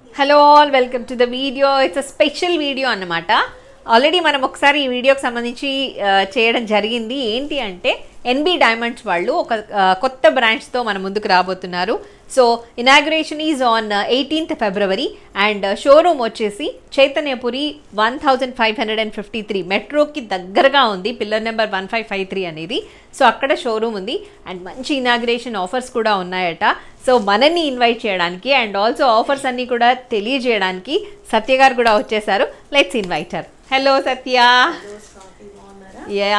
Hello all welcome to the video it's a special video అన్నమాట already మనం ఒకసారి ఈ వీడియోకి సంబంధించి ఆ, చేయడం జరిగింది ఏంటి అంటే ఎన్బి డైమండ్స్ వాళ్ళు ఒక ఆ, కొత్త బ్రాంచ్తో మన ముందుకు రాబోతున్నారు so inauguration is on eighteenth February and showroom వచ్చేసి Chaitanyapuri one thousand five hundred and fifty three మెట్రోకి దగ్గరగా ఉంది pillar number one five five three అనేది సో అక్కడ షోరూమ్ ఉంది అండ్ మంచి ఇనాగ్రేషన్ ఆఫర్స్ కూడా ఉన్నాయట సో మనల్ని ఇన్వైట్ చేయడానికి అండ్ ఆల్సో ఆఫర్స్ అన్నీ కూడా తెలియజేయడానికి సత్య గారు కూడా వచ్చేసారు let's invite her hello Satya yeah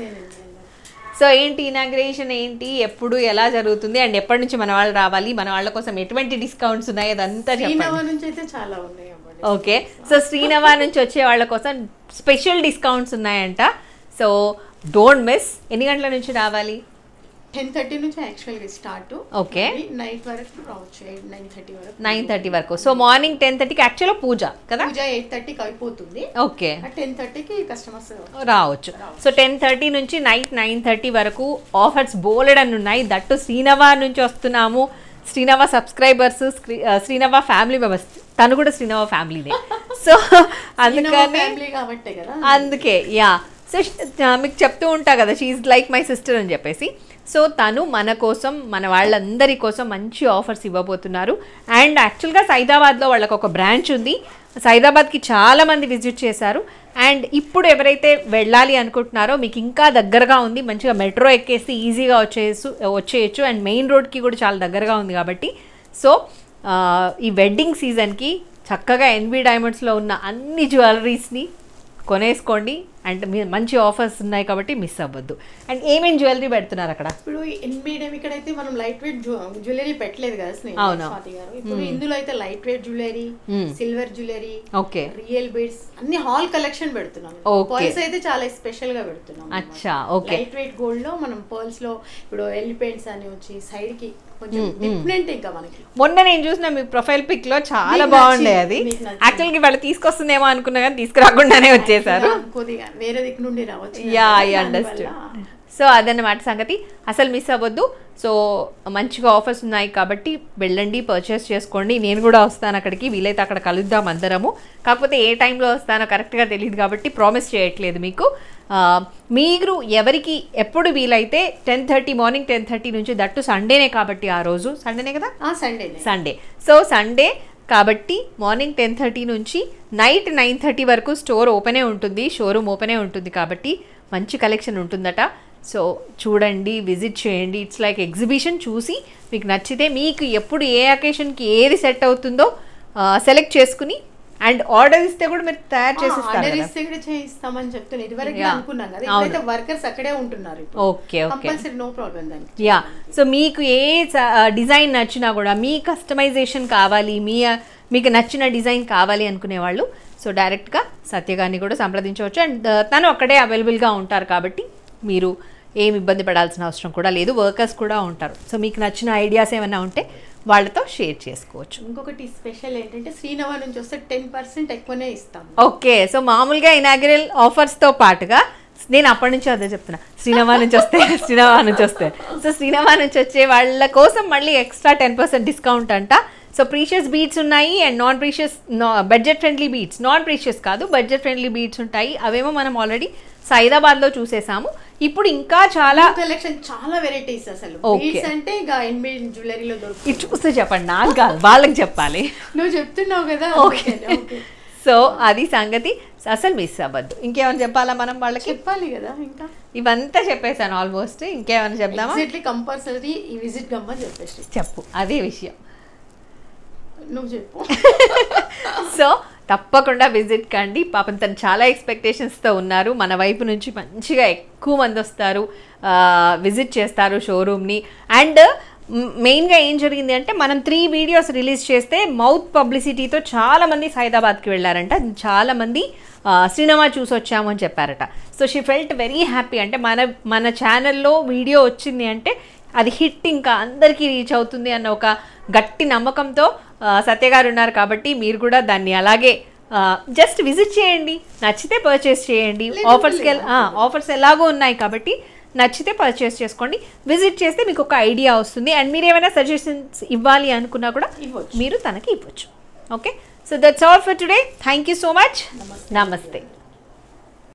so ఏంటి ఇనాగ్రేషన్ ఏంటి ఎప్పుడు ఎలా జరుగుతుంది అండ్ ఎప్పటి నుంచి మన వాళ్ళు రావాలి మన వాళ్ళ కోసం ఎటువంటి డిస్కౌంట్స్ ఉన్నాయి అదంతా చెప్పండి శ్రీనవ నుంచి అయితే చాలా ఉన్నాయి అవ్వండి ఓకే సో శ్రీనవ నుంచి వచ్చే వాళ్ళ కోసం స్పెషల్ డిస్కౌంట్స్ ఉన్నాయంట సో డోంట్ మిస్ ఎన్ని గంటల నుంచి రావాలి టెన్ థర్టీ నుంచి యాక్చువల్గా స్టార్ట్ ఓకే నైట్ వరకు రావచ్చు ఎయిట్ నైన్ థర్టీ వరకు నైన్ థర్టీ వరకు సో మార్నింగ్ టెన్ థర్టీకి యాక్చువల్గా పూజ కదా పూజ ఎయిట్ థర్టీకి అయిపోతుంది ఓకే టెన్ థర్టీకి కస్టమర్స్ రావచ్చు సో టెన్ థర్టీ నుంచి నైట్ నైన్ థర్టీ వరకు ఆఫర్స్ బోలెడన్ ఉన్నాయి దట్టు శ్రీనవ నుంచి వస్తున్నాము Srinava subscribers Srinava family members తను కూడా శ్రీనవ ఫ్యామిలీనే సో అందుకని ఫ్యామిలీ కాబట్టే కదా అందుకే యా సో మీకు చెప్తూ ఉంటా కదా షీఈ్ లైక్ మై సిస్టర్ అని చెప్పేసి సో తను మన కోసం మన వాళ్ళందరి కోసం మంచి ఆఫర్స్ ఇవ్వబోతున్నారు అండ్ యాక్చువల్గా సైదాబాద్లో వాళ్ళకి ఒక బ్రాంచ్ ఉంది సైదాబాద్కి చాలా మంది విజిట్ చేశారు అండ్ ఇప్పుడు ఎవరైతే వెళ్ళాలి అనుకుంటున్నారో మీకు ఇంకా దగ్గరగా ఉంది మంచిగా మెట్రో ఎక్కేసి ఈజీగా వచ్చేసు వచ్చేయచ్చు అండ్ మెయిన్ రోడ్కి కూడా చాలా దగ్గరగా ఉంది కాబట్టి సో ఆ, ఈ వెడ్డింగ్ సీజన్కి చక్కగా ఎన్బి డైమండ్స్లో ఉన్న అన్ని జ్యువెలరీస్ని కొనేసుకోండి అండ్ మీ మంచి ఆఫర్స్ ఉన్నాయి కాబట్టి మిస్ అవ్వద్దు అండ్ ఏమేమి జ్యువెలరీ పెడుతున్నారు అక్కడ ఇప్పుడు మీడియం ఇక్కడైతే మనం లైట్ వెయిట్ జ్యువెలరీ పెట్టలేదు కదా స్నేహ అవును. స్వాతి గారు ఇప్పుడు ఇందులో అయితే light weight jewellery Hmm. Silver jewellery okay real beads అన్ని హాల్ కలెక్షన్ పెడుతున్నాం Okay. పర్ల్స్ అయితే చాలా స్పెషల్ గా పెడుతున్నాం అచ్చా, okay. లైట్ వెయిట్ గోల్డ్ లో మనం పర్ల్స్ లో ఇప్పుడు ఎలిపెంట్స్ అని వచ్చి సైడ్ కి కొంచెం డిఫరెంట్ ఇంకా మనకి మొన్న నేను చూసిన మీ ప్రొఫైల్ పిక్ లో చాలా మీకు బాగుండే నచ్చింది, అది మీకు నచ్చింది. యాక్చువల్గా వాళ్ళు తీసుకొస్తుందేమో అనుకున్నా కానీ తీసుకురాకుండానే వచ్చేసారు కొద్దిగా వేరే దిక్కు నుండి రావచ్చు యా ఐ దానివల్ల అండర్స్టాండ్ సో అదన్నమాట సంగతి అసలు మిస్ అవ్వద్దు సో మంచిగా ఆఫర్స్ ఉన్నాయి కాబట్టి వెళ్ళండి పర్చేస్ చేసుకోండి నేను కూడా వస్తాను అక్కడికి వీలైతే అక్కడ కలుద్దాం అందరము కాకపోతే ఏ టైంలో వస్తానో కరెక్ట్గా తెలియదు కాబట్టి ప్రామిస్ చేయట్లేదు మీకు ఆ, మీరు ఎవరికి ఎప్పుడు వీలైతే ten thirty morning ten thirty నుంచి దట్టు సండేనే కాబట్టి ఆ రోజు సండేనే కదా ఆ సండే సండే సో సండే కాబట్టి మార్నింగ్ టెన్ థర్టీ నుంచి నైట్ నైన్ థర్టీ వరకు స్టోర్ ఓపెనే ఉంటుంది షోరూమ్ ఓపెనే ఉంటుంది కాబట్టి మంచి కలెక్షన్ ఉంటుందట సో చూడండి విజిట్ చేయండి ఇట్స్ లైక్ ఎగ్జిబిషన్ చూసి మీకు నచ్చితే మీకు ఎప్పుడు ఏ అకేషన్కి ఏది సెట్ అవుతుందో సెలెక్ట్ చేసుకుని అండ్ ఆర్డర్ ఇస్తే కూడా మీరు తయారు చేసిస్తారు ఆర్డర్ కదా ఇస్తే కూడా చేయిస్తామని చెప్తాను ఇదివరకు Yeah. అనుకున్నాం కదా అవును. ఇప్పుడైతే వర్కర్స్ అక్కడే ఉంటున్నారు okay okay compulsory no problem దానికి యా సో మీకు ఏ డిజైన్ నచ్చినా కూడా మీ కస్టమైజేషన్ కావాలి మీ మీకు నచ్చిన డిజైన్ కావాలి అనుకునే వాళ్ళు సో డైరెక్ట్గా సత్యగారిని కూడా సంప్రదించవచ్చు అండ్ తను అక్కడే అవైలబుల్గా ఉంటారు కాబట్టి మీరు ఏమి ఇబ్బంది పడాల్సిన అవసరం కూడా లేదు వర్కర్స్ కూడా ఉంటారు సో మీకు నచ్చిన ఐడియాస్ ఏమైనా ఉంటే వాళ్ళతో షేర్ చేసుకోవచ్చు ఇంకొకటి స్పెషల్ ఏంటంటే శ్రీనవ నుంచి వస్తే టెన్ పర్సెంట్ ఎక్కువనే ఇస్తాం ఓకే సో మామూలుగా ఇనాగ్రల్ ఆఫర్స్తో పాటుగా నేను అప్పటి నుంచి అదే చెప్తున్నా శ్రీనవా నుంచి వస్తే శ్రీనవా నుంచి వస్తే సో శ్రీనవా నుంచి వచ్చే వాళ్ళ కోసం మళ్ళీ ఎక్స్ట్రా టెన్ పర్సెంట్ డిస్కౌంట్ అంట సో ప్రీషియస్ బీట్స్ ఉన్నాయి and non precious budget friendly beads non precious కాదు బడ్జెట్ ఫ్రెండ్లీ బీట్స్ ఉంటాయి అవేమో మనం ఆల్రెడీ సైదాబాద్లో చూసేసాము ఇప్పుడు ఇంకా చాలా కలెక్షన్ చాలా వెరైటీస్ అసలు Okay. బీడ్స్ అంటే ఇక ఎన్బి జ్యువెలరీలో దొరుకుతుంది ఇది చూస్తే చెప్పండి నాకు కాదు వాళ్ళకి చెప్పాలి నువ్వు చెప్తున్నావు కదా ఓకే ఓకే సో అది సంగతి అసలు మిస్ అవ్వద్దు ఇంకేమైనా చెప్పాలా మనం వాళ్ళకి చెప్పాలి కదా ఇంకా ఇవంతా చెప్పేశాను ఆల్మోస్ట్ ఇంకేమైనా చెప్దామా ఎగ్జాక్ట్లీ కంపల్సరీ ఈ విజిట్ గమ్మ చెప్పేసి చెప్పు అదే విషయం నువ్వు చెప్పు సో తప్పకుండా విజిట్ కండి పాపం తను చాలా ఎక్స్పెక్టేషన్స్తో ఉన్నారు మన వైపు నుంచి మంచిగా ఎక్కువ మంది వస్తారు విజిట్ చేస్తారు షోరూమ్ని అండ్ మెయిన్గా ఏం జరిగింది అంటే మనం త్రీ వీడియోస్ రిలీజ్ చేస్తే మౌత్ పబ్లిసిటీతో చాలామంది సైదాబాద్కి వెళ్ళారంట చాలామంది సినిమా చూసి వచ్చాము అని చెప్పారట so she felt very happy అంటే మన మన ఛానల్లో వీడియో వచ్చింది అంటే అది హిట్ ఇంకా అందరికీ రీచ్ అవుతుంది అన్న ఒక గట్టి నమ్మకంతో ఆ, సత్య గారు ఉన్నారు కాబట్టి మీరు కూడా దాన్ని అలాగే జస్ట్ విజిట్ చేయండి నచ్చితే పర్చేస్ చేయండి లేదు, ఆఫర్స్కి లేదు. ఆఫర్స్ ఎలాగో ఉన్నాయి కాబట్టి నచ్చితే పర్చేస్ చేసుకోండి విజిట్ చేస్తే మీకు ఒక ఐడియా వస్తుంది అండ్ మీరు ఏమైనా సజెషన్స్ ఇవ్వాలి అనుకున్నా కూడా ఇవ్వచ్చు. మీరు తనకి ఇవ్వచ్చు okay so that's all for today thank you so much నమస్తే. నమస్తే